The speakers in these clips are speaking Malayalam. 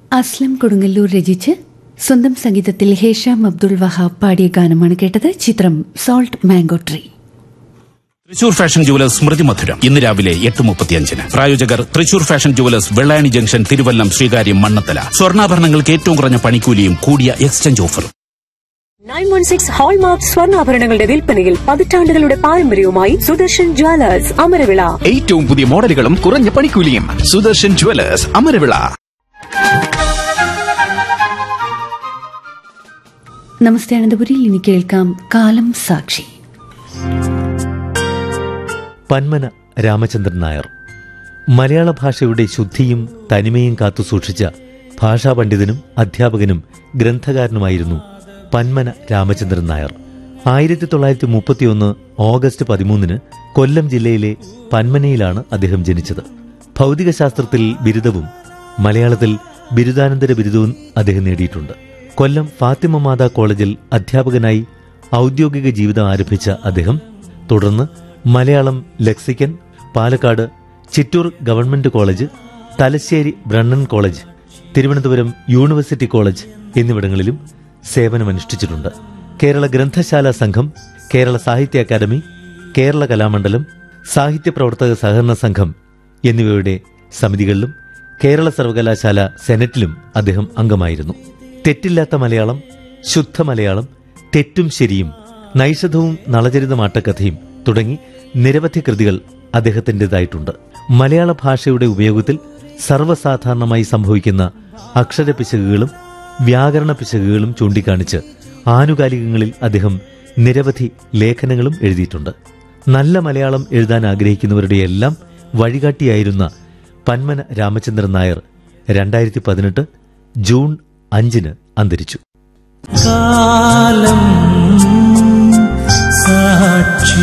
അസ്ലം കൊടുങ്ങല്ലൂർ രചിച്ച് സ്വന്തം സംഗീതത്തിൽ ഹേഷാം അബ്ദുൾ വഹാബ് പാടിയ ഗാനമാണ് കേട്ടത് ചിത്രം salt mango tree Thrissur fashion jewellers സ്മൃതി മധുരം ഇന്ന് രാവിലെ എട്ട് മുപ്പത്തിയഞ്ചിന് പ്രായോജകർ Thrissur fashion jewellers Vellayani junction Thiruvallam Sreekaryam Mannanthala സ്വർണ്ണാഭരണങ്ങൾക്ക് ഏറ്റവും കുറഞ്ഞ പണിക്കൂലിയും കൂടിയ എക്സ്ചേഞ്ച് ഓഫറും നയൻ വൺ സിക്സ് ഹോൾമാർക്ക് സ്വർണ്ണാഭരണങ്ങളുടെ വിൽപ്പനയിൽ പതിറ്റാണ്ടുകളുടെ പാരമ്പര്യവുമായി സുദർശൻ ജ്വല്ലേഴ്സ് അമരവിള ഏറ്റവും പുതിയ മോഡലുകളും കുറഞ്ഞ പണിക്കൂലിയും സുദർശൻ ജുവലേഴ്സ് അമരവിള നമസ്തേ അനന്തപുരിയിൽ ഇനി കേൾക്കാം കാലം സാക്ഷി പന്മന രാമചന്ദ്രൻ നായർ മലയാള ഭാഷയുടെ ശുദ്ധിയും തനിമയും കാത്തുസൂക്ഷിച്ച ഭാഷാ പണ്ഡിതനും അധ്യാപകനും ഗ്രന്ഥകാരനുമായിരുന്നു പന്മന രാമചന്ദ്രൻ നായർ ആയിരത്തി തൊള്ളായിരത്തി മുപ്പത്തിയൊന്ന് ഓഗസ്റ്റ് പതിമൂന്നിന് കൊല്ലം ജില്ലയിലെ പന്മനയിലാണ് അദ്ദേഹം ജനിച്ചത് ഭൗതികശാസ്ത്രത്തിൽ ബിരുദവും മലയാളത്തിൽ ബിരുദാനന്തര ബിരുദവും അദ്ദേഹം നേടിയിട്ടുണ്ട് കൊല്ലം ഫാത്തിമ മാതാ കോളേജിൽ അധ്യാപകനായി ഔദ്യോഗിക ജീവിതം ആരംഭിച്ച അദ്ദേഹം തുടർന്ന് Malayalam lexicon Palakkad Chittur government college Thalassery Brennan college Thiruvananthapuram university college എന്നിവിടങ്ങളിലും സേവനമനുഷ്ഠിച്ചിട്ടുണ്ട് കേരള ഗ്രന്ഥശാല സംഘം കേരള സാഹിത്യ അക്കാദമി കേരള കലാമണ്ഡലം സാഹിത്യ പ്രവർത്തക സഹകരണ സംഘം എന്നിവയുടെ സമിതികളിലും കേരള സർവകലാശാല സെനറ്റിലും അദ്ദേഹം അംഗമായിരുന്നു തെറ്റില്ലാത്ത മലയാളം ശുദ്ധ മലയാളം തെറ്റും ശരിയും നൈഷധവും നളചരിതമാട്ടക്കഥയും തുടങ്ങി നിരവധി കൃതികൾ അദ്ദേഹത്തിൻ്റെതായിട്ടുണ്ട് മലയാള ഭാഷയുടെ ഉപയോഗത്തിൽ സർവ്വസാധാരണമായി സംഭവിക്കുന്ന അക്ഷരപിശകുകളും വ്യാകരണ പിശകുകളും ചൂണ്ടിക്കാണിച്ച് ആനുകാലികങ്ങളിൽ അദ്ദേഹം നിരവധി ലേഖനങ്ങളും എഴുതിയിട്ടുണ്ട് നല്ല മലയാളം എഴുതാൻ ആഗ്രഹിക്കുന്നവരുടെയെല്ലാം വഴികാട്ടിയായിരുന്ന പന്മന രാമചന്ദ്രൻ നായർ രണ്ടായിരത്തി പതിനെട്ട് ജൂൺ അഞ്ചിന് അന്തരിച്ചു കാലം സാക്ഷി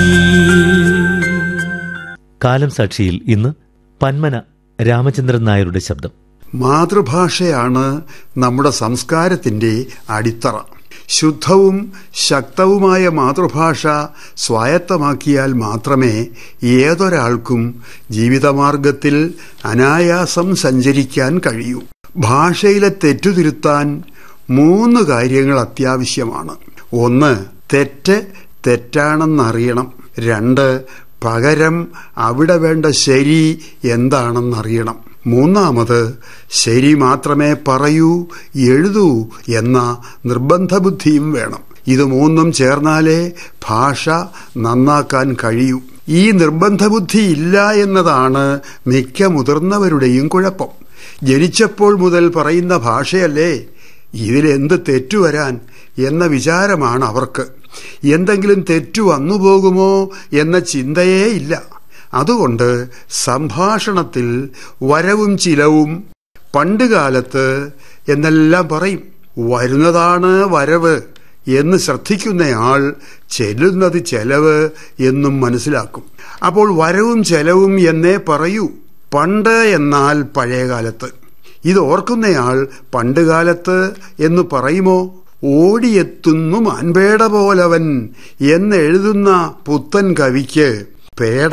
കാലം സാക്ഷിയിൽ ഇന്ന് പന്മന രാമചന്ദ്രൻ നായരുടെ ശബ്ദം മാതൃഭാഷയാണ് നമ്മുടെ സംസ്കാരത്തിന്റെ അടിത്തറ ശുദ്ധവും ശക്തവുമായ മാതൃഭാഷ സ്വായത്തമാക്കിയാൽ മാത്രമേ ഏതൊരാൾക്കും ജീവിതമാർഗത്തിൽ അനായാസം സഞ്ചരിക്കാൻ കഴിയൂ ഭാഷയിലെ തെറ്റുതിരുത്താൻ മൂന്ന് കാര്യങ്ങൾ അത്യാവശ്യമാണ് ഒന്ന് തെറ്റ് തെറ്റാണെന്നറിയണം രണ്ട് പകരം അവിടെ വേണ്ട ശരി എന്താണെന്നറിയണം മൂന്നാമത് ശരി മാത്രമേ പറയൂ എഴുതൂ എന്ന നിർബന്ധ ബുദ്ധിയും വേണം ഇത് മൂന്നും ചേർന്നാലേ ഭാഷ നന്നാക്കാൻ കഴിയൂ ഈ നിർബന്ധ ബുദ്ധി ഇല്ല എന്നതാണ് മിക്ക മുതിർന്നവരുടെയും കുഴപ്പം ജനിച്ചപ്പോൾ മുതൽ പറയുന്ന ഭാഷയല്ലേ ഇതിലെന്ത് തെറ്റുവരാൻ എന്ന വിചാരമാണ് അവർക്ക് എന്തെങ്കിലും തെറ്റു വന്നുപോകുമോ എന്ന ചിന്തയേ ഇല്ല അതുകൊണ്ട് സംഭാഷണത്തിൽ വരവും ചിലവും പണ്ടുകാലത്ത് എന്നെല്ലാം പറയും വരുന്നതാണ് വരവ് എന്ന് ശ്രദ്ധിക്കുന്നയാൾ ചെല്ലുന്നത് ചെലവ് എന്നും മനസ്സിലാക്കും അപ്പോൾ വരവും ചെലവും എന്നേ പറയൂ പണ്ട് എന്നാൽ പഴയകാലത്ത് ഇത് ഓർക്കുന്നയാൾ പണ്ടുകാലത്ത് എന്ന് പറയുമോ ഓടിയെത്തുന്നു മാൻപേട പോലവൻ എന്നെഴുതുന്ന പുത്തൻ കവിക്ക് പേട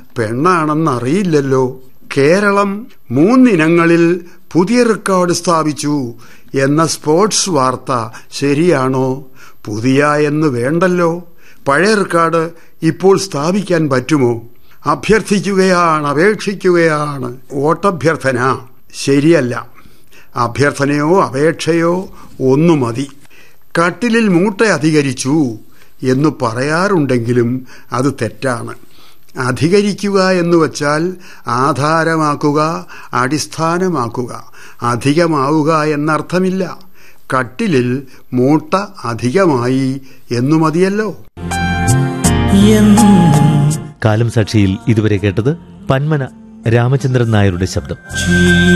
പെണ്ണാണെന്നറിയില്ലല്ലോ കേരളം മൂന്നിനങ്ങളിൽ പുതിയ റെക്കോർഡ് സ്ഥാപിച്ചു എന്ന സ്പോർട്സ് വാർത്ത ശരിയാണോ പുതിയ എന്ന് വേണ്ടല്ലോ പഴയ റെക്കോർഡ് ഇപ്പോൾ സ്ഥാപിക്കാൻ പറ്റുമോ അഭ്യർത്ഥിക്കുകയാണ് അപേക്ഷിക്കുകയാണ് വോട്ടഭ്യർത്ഥന ശരിയല്ല അഭ്യർത്ഥനയോ അപേക്ഷയോ ഒന്നു മതി കട്ടിലിൽ മൂട്ട അധികരിച്ചു എന്ന് പറയാറുണ്ടെങ്കിലും അത് തെറ്റാണ് അധികരിക്കുക എന്ന് വച്ചാൽ ആധാരമാക്കുക അടിസ്ഥാനമാക്കുക അധികമാവുക എന്നർത്ഥമില്ല കട്ടിലിൽ മൂട്ട അധികമായി എന്നു മതിയല്ലോ എന്നും കാലം സാക്ഷിയിൽ ഇതുവരെ കേട്ടത് പന്മന രാമചന്ദ്രൻ നായരുടെ ശബ്ദം ചീ